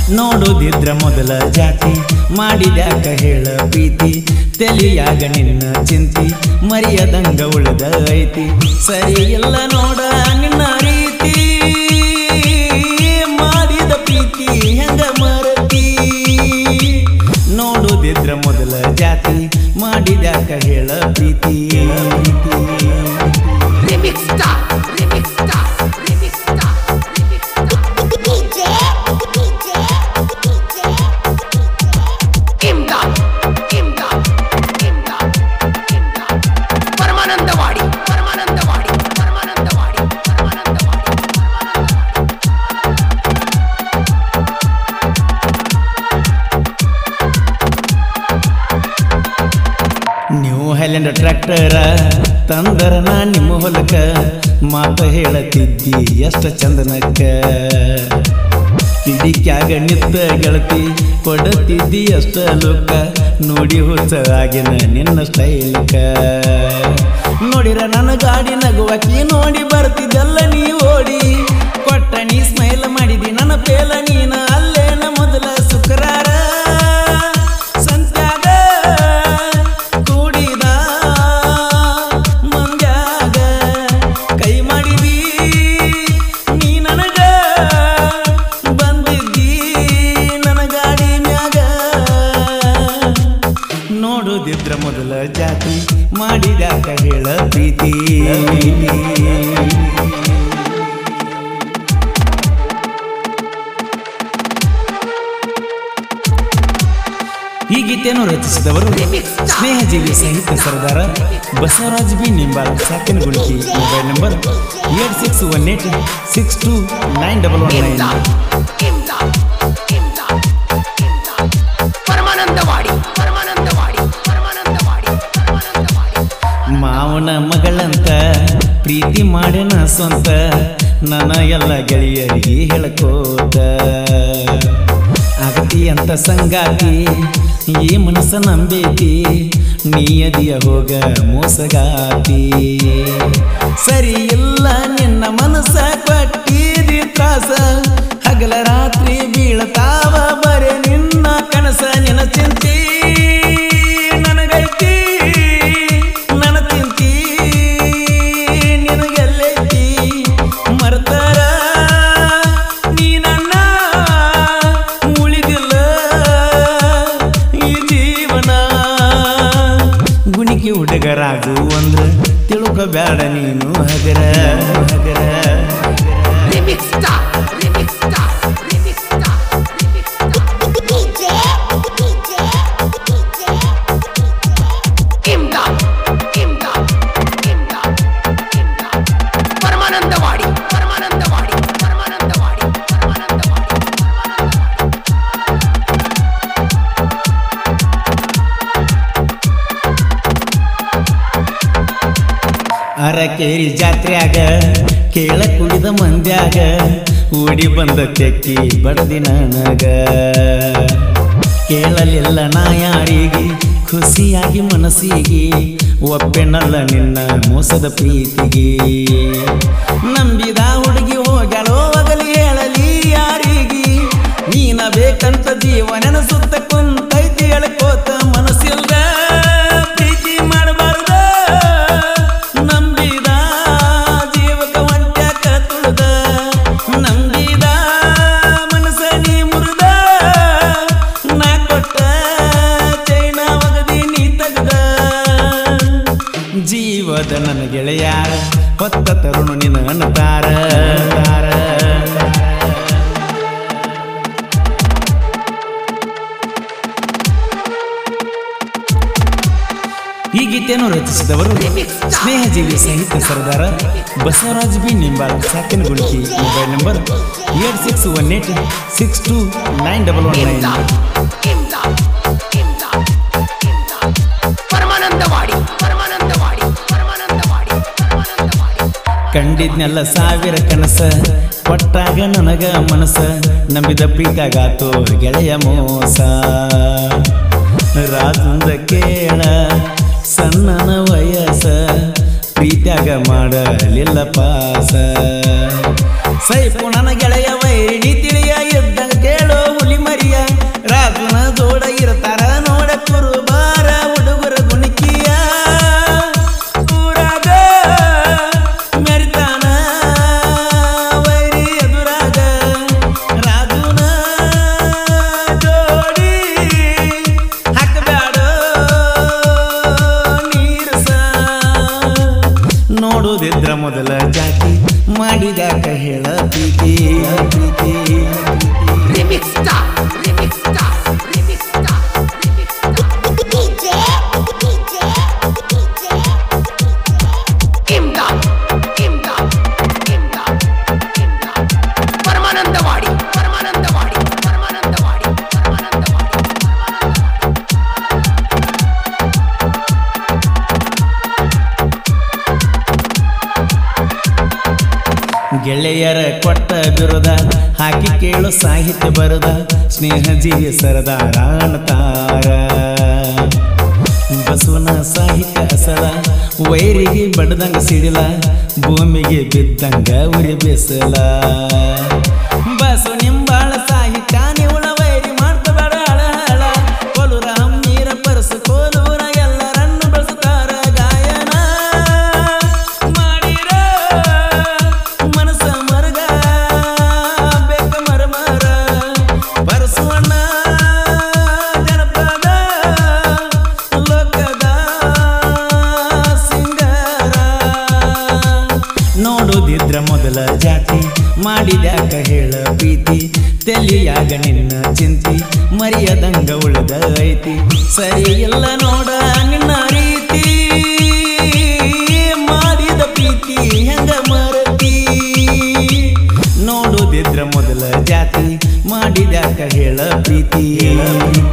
ನೋಡುದಿದ್ರ ಮೊದಲ ಜಾತಿ ಮಾಡಿದ್ಯಾಕ ಹೇಳ ಪ್ರೀತಿ ತೆಲಿಯಾಗ ನಿನ್ನ ಚಿಂತಿ ಮರಿಯದಂಗ ಉಳಿದ ಐತಿ ಸರಿ ಇಲ್ಲ ನೋಡ ನಿನ್ನ ರೀತಿ ಮಾಡಿದ ಪ್ರೀತಿ ಹೆಂಗ ಮರತಿ ನೋಡುದಿದ್ರ ಮೊದಲ ಜಾತಿ ಮಾಡಿದ್ಯಾಕ ಹೇಳ ಪ್ರೀತಿ Remix star, remix star, remix star, remix star. DJ, DJ, DJ, Imdad, Imdad, Imdad, Imdad. Paramanandawadi Paramanandawadi Paramanandawadi Paramanandawadi Paramanandawadi ನೀವು ಹೈಲ್ಯಾಂಡ್ ಟ್ರ್ಯಾಕ್ಟರ ತಂದರ ನಾ ನಿಮ್ಮ ಹೊಲಕ ಮಾತ ಹೇಳತಿದ್ದಿ ಎಷ್ಟ ಚಂದನಕ್ಕ ಕಿಡಿಕ್ಯಾಗ ನಿತ್ತ ಗೆಳತಿ ಕೊಡತಿದ್ದಿ ಅಷ್ಟ ಲೋಕ ನೋಡಿ ಹುಚ್ಚ ಆಗಿನ ನಿನ್ನ ಸ್ಟೈಲ್ಕ ನೋಡಿರ ನನ್ನ ಗಾಡಿ ನಗುವಕಿ ನೋಡಿ ಬರ್ತಿದ್ದಲ್ಲ ನೀ ಓಡಿ ಕೊಟ್ಟ ನೀ ಸ್ಮೈಲ್ ಮಾಡಿದಿ ನನ್ನ ಪೇಲ ನೀನ ಅಲ್ಲೇನ ಮೊದಲ ಶುಕ್ರಾರ ಸಂತ್ಯಾಗ ಕೂಡಿದ ಮಂಗ್ಯಾಗ ಕೈ ಮಾಡಿದಿ ನೀ ನನಗ ಬಂದಿದ್ದಿ ನನ್ನ ಗಾಡಿ ಮ್ಯಾಗ ನೋಡುದಿದ್ರ ಮೊದಲ ಜಾತಿ ಮಾಡಿದ್ಯಾಕ ಹೇಳ ಪ್ರೀತಿ ಈ ಗೀತೆಯನ್ನು ರಚಿಸಿದವರು ಸ್ನೇಹಜೀವಿ ಸಾಹಿತ್ಯ ಸರದಾರ ಬಸವರಾಜ್ ಬಿ ನಿಂಬಾಳ ಸಾಕಿನ ಗುಣಿಕಿ mobile number eight six one eight six two nine double one nine Imdad, Imdad, Imdad. Paramanandawadi Paramanandawadi Paramanandawadi Paramanandawadi ಮಾವನ ಮಗಳಂತ ಪ್ರೀತಿ ಮಾಡ್ಯಾನ ಸ್ವಂತ ನನ್ನ ಎಲ್ಲ ಗೆಳೆಯರಿಗೆ ಹೇಳ್ಕೋತ ಆಗತಿ ಅಂತ ಸಂಗಾತಿ ಈ ಮನಸ್ಸ ನಂಬೇತಿ ನೀಯದಿಯ ಹೋಗ ಮೋಸಗಾತಿ ಸರಿ ಇಲ್ಲ ನಿನ್ನ ಮನಸ್ಸ ಕೊಟ್ಟಿದಿ ತ್ರಾಸ ಹಗಲ ರಾತ್ರಿ ಬೀಳತಾವ ಬರೆ ನಿನ್ನ ಕನಸ ನಿನ್ನ ಚಿಂತಿ ನನಗೈತಿ ನನ್ನ ಚಿಂತಿ ನಿನಗೆಲ್ಲೈತಿ ಮರ್ತಾರ ನೀ ನನ್ನ ಉಳಿದಿಲ್ಲ ಈ ಜೀವನ ಗುಣಿಕೆ ಹುಡುಗರಾಗು ಅಂದ್ರ ತಿಳ್ಕೊಬ್ಯಾಡ ನೀನು ಹಗರ ಹಗರ Remix star, remix star, remix star, remix star. DJ, DJ, DJ, Imdad, Imdad, Imdad, Imdad. Paramanandawadi Paramanandawadi Paramanandawadi Paramanandawadi Paramanandawadi Arakeri ಜಾತ್ರ್ಯಾಗ ಕೇಳ ಕುಡಿದ ಮಂದ್ಯಾಗ ಓಡಿ ಬಂದ ತೆಕ್ಕಿ ಬಡದಿ ನನಗ ಕೇಳಲಿಲ್ಲ ನಾ ಯಾರಿಗೆ ಖುಷಿಯಾಗಿ ಮನಸ್ಸಿಗೆ ಒಪ್ಪೆನಲ್ಲ ನಿನ್ನ ಮೋಸದ ಪ್ರೀತಿಗೆ ನಂಬಿದ ಹುಡುಗಿ ಹೋಗ್ಯಾಳೋ ಹೋಗಲಿ ಹೇಳಲಿ ಯಾರಿಗೆ ನೀನ ಬೇಕಂತ ಜೀವ ನೆನಸುತ್ತ ಕುಂತೈತಿ ಎಳ್ಕೋತ ಮನಸ್ಸಿಲ್ದ ಪ್ರೀತಿ ಮಾಡಬಾರ್ದ ನಂಬಿದ ಜೀವಕ ಒಂಟ್ಯಾಕ ತುಳ್ದ ನಂಬಿದ ಮನಸ್ಸ ನೀ ಮುರಿದ ನಾ ಕೊಟ್ಟ ಚೈನ ಒಗದಿ ನೀ ತೆಗ್ದ ಜೀವದ ನನ್ನ ಗೆಳೆಯಾರ ಹೊತ್ತ ತರುಣ ನಿನ್ನ ಅನ್ನತಾರ ತಾರ. ಈ ಗೀತೆಯನ್ನು ರಚಿಸಿದವರು ಸ್ನೇಹಜೀವಿ ಸಾಹಿತ್ಯ ಸರದಾರ ಬಸವರಾಜ್ ಬಿ ನಿಂಬಾಳ ಸಾಕಿನ ಗುಣಿಕಿ mobile number eight six one eight six two nine double one nine Imdad, Imdad, Imdad, Imdad. Paramanandawadi Paramanandawadi Paramanandawadi Paramanandawadi ಕಂಡಿದ್ನೆಲ್ಲ ಸಾವಿರ ಕನಸ ಕೊಟ್ಟಾಗ ನನಗ ಮನಸ್ಸ ನಂಬಿದ ಪ್ರೀತಾಗಾತೋ ಗೆಳೆಯ ಮೋಸ ರಾಜಂದ ಕೇಳ ಸಣ್ಣನ ವಯಸ್ಸ ಪ್ರೀತ್ಯಾಗ ಮಾಡಲಿಲ್ಲ ಪಾಸ ಸೈಪು ನನ್ನ ಗೆಳೆಯ ವೈರಿ ತಿಳಿಯ ಎದ್ದಂಗ ಕೇಳೋ ಹುಲಿ ಗೆಳೆಯರ ಕೊಟ್ಟ ಬಿರುದ ಹಾಕಿ ಕೇಳು ಸಾಹಿತ್ಯ ಬರದ ಸ್ನೇಹ ಜೀವಿ ಸರದಾರ ಅಣತಾರ ಬಸವನ ಸಾಹಿತ್ಯ ಅಸಲ ವೈರಿಗೆ ಬಡ್ದಂಗ ಸಿಡಿಲ ಭೂಮಿಗೆ ಬಿದ್ದಂಗ ಉರಿ ಬಿಸಲ ಬಸವ ನಿಂಬಾಳ ಸಾಹಿತ್ಯ ನಿವುಳ ವೈರಿ ಮಾಡ್ಕೋಬೇಡ ಹಳ ಹಳ ಕೊಲುರ ನೀರ ಪರಸು ಕೋಲೂರ ಎಲ್ಲರನ್ನು ಬೆಳೆಸುತ್ತಾರ ಗಾಯನ ಮಾಡಿರ ಮನಸ ಮರಗ ಬೇಕ ಮರ ಮರ ಪರಸುವಣ್ಣ ಜನಪದ ಲೋಕದ ಸಿಂಗಾರ ನೋಡುದಿದ್ರ ಮೊದಲ ಜಾತಿ ಮಾಡಿದ್ಯಾಕ ಹೇಳ ಪ್ರೀತಿ ತೆಲಿಯಾಗ ನಿನ್ನ ಚಿಂತಿ ಮರಿಯದಂಗ ಉಳಿದ ಐತಿ ಸರಿ ಇಲ್ಲ ನೋಡ ನಿನ್ನ ರೀತಿ ಮಾಡಿದ ಪ್ರೀತಿ ಹೆಂಗ ಮರತಿ ನೋಡುದಿದ್ರ ಮೊದಲ ಜಾತಿ ಮಾಡಿದ್ಯಾಕ ಹೇಳ ಪ್ರೀತಿ ಹೇಳ ಪ್ರೀತಿ